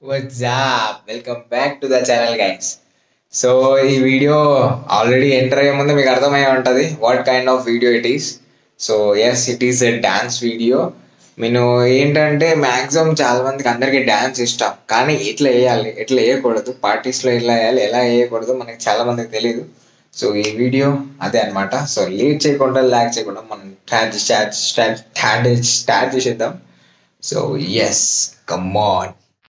WhatsApp welcome back to the channel guys so ఈ video already enter అయ్యే ముందు మీకు అర్థమై ఉంటుంది what kind of video it is so yes it is a dance video నేను ఏంటంటే మ్యాక్సిమం చాలా మందికి అందరికీ డ్యాన్స్ ఇష్టం కానీ ఎట్లా వేయాలి ఎట్లా వేయకూడదు పార్టీస్లో ఎలా వేయాలి ఎలా వేయకూడదు మనకి చాలా మందికి తెలియదు సో ఈ వీడియో అదే అనమాట సో లేట్ చేయకుండా ల్యాక్ చేయకుండా మనం start start start start start చేసేద్దాం so yes come on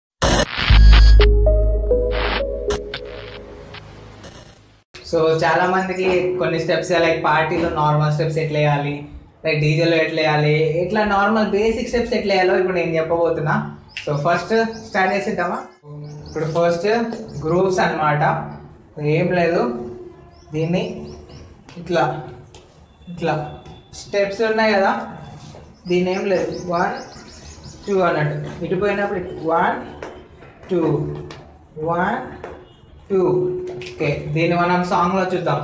so చాలా మందికి కొన్ని స్టెప్స్ లైక్ పార్టీలో నార్మల్ స్టెప్స్ ఎట్లా వేయాలి లైక్ డీజేలో ఎట్లా వేయాలి ఇట్లా నార్మల్ బేసిక్ స్టెప్స్ ఎట్లా వేయాలో ఇప్పుడు నేను చెప్పబోతున్నా సో ఫస్ట్ స్టార్ట్ చేసేద్దామా ఇప్పుడు ఫస్ట్ గ్రూప్స్ అన్నమాట ఏం లేదు దీన్ని ఇట్లా ఇట్లా స్టెప్స్ ఉన్నాయి కదా దీని ఏం లేదు వన్ టూ అన్నట్టు ఇటు పోయినప్పుడు one two one two okay దీన్ని మనం సాంగ్లో చూద్దాం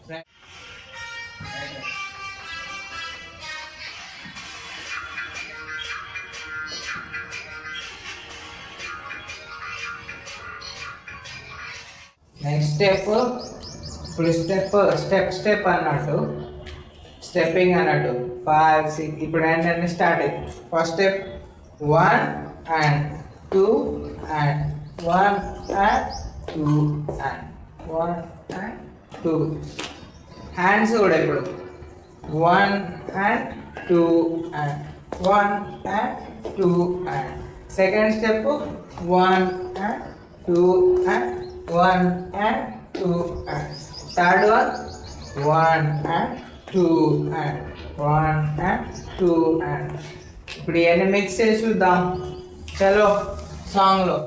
నెక్స్ట్ స్టెప్ ఇప్పుడు స్టెప్ స్టెప్ స్టెప్ అన్నట్టు స్టెప్పింగ్ అన్నట్టు ఫైవ్ సిక్స్ ఇప్పుడు ఏంటంటే స్టార్ట్ అయ్యి first step one and two and one and two and one and two hands కూడా ఇప్పుడు one and two and one and two and second step one and two and one and two and third one one and two and one and two and ఇప్పుడు ఇవన్నీ mix చేసి చూద్దాం చలో సాంగ్లో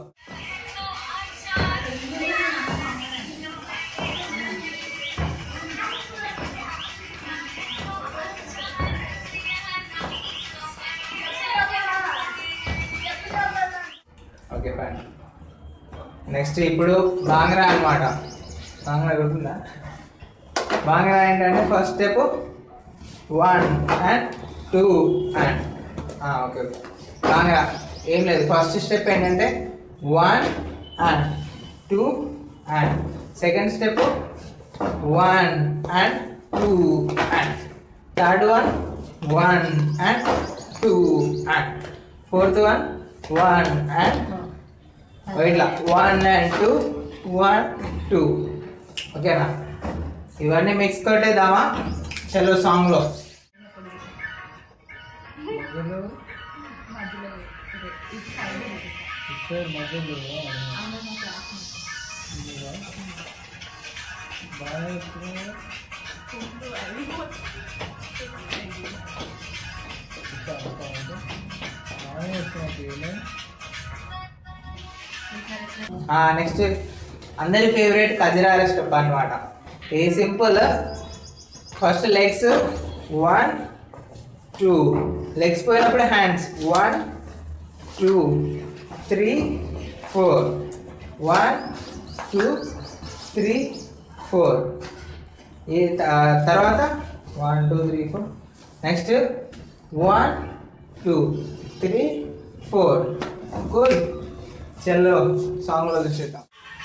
okay fine next ఇప్పుడు బాంగ్రా అనమాట బాంగ్రా గుర్తుందా బాంగ్రా ఏంటంటే first step one and two and okay okay Bhangra ఏం లేదు ఫస్ట్ స్టెప్ ఏంటంటే one and two and second step one and two and third one one and two and fourth one one and ఇట్లా one and two one two ఓకేనా ఇవన్నీ mix కొట్టేద్దామా చలో సాంగ్లో next అందరి favourite కజిరాల స్టెప్ అనమాట a simple first legs one two legs పోయినప్పుడు hands one two three four one two three four ఈ త- తర్వాత one two three four next one two three four good చలో సాంగ్లో చూసేద్దాం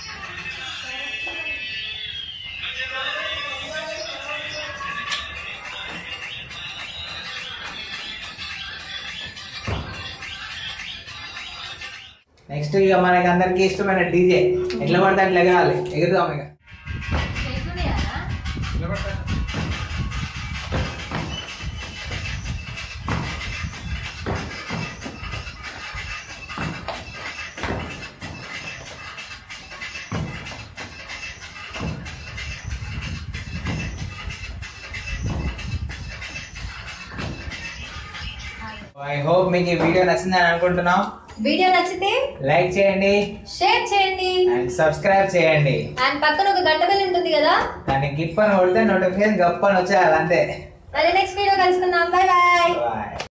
నెక్స్ట్ ఇక మనకి అందరికి ఇష్టమైన డీజే ఎట్లా పడితే అట్లా ఎగరాలి ఎగురుదాం ఇక ఐ హోప్ మీకు ఈ వీడియో నచ్చిందని అనుకుంటున్నాం వీడియో నచ్చితే లైక్ చేయండి షేర్ చేయండి అండ్ సబ్స్క్రైబ్ చేయండి అండ్ పక్కన ఒక గంట బెల్ ఉంటుంది కదా దాన్ని గిప్పని కొడితే నోటిఫికేషన్ గప్పని వచ్చేయాలి అంతే మళ్ళీ నెక్స్ట్ వీడియో కలుసుకుందాం బాయ్ బాయ్ బాయ్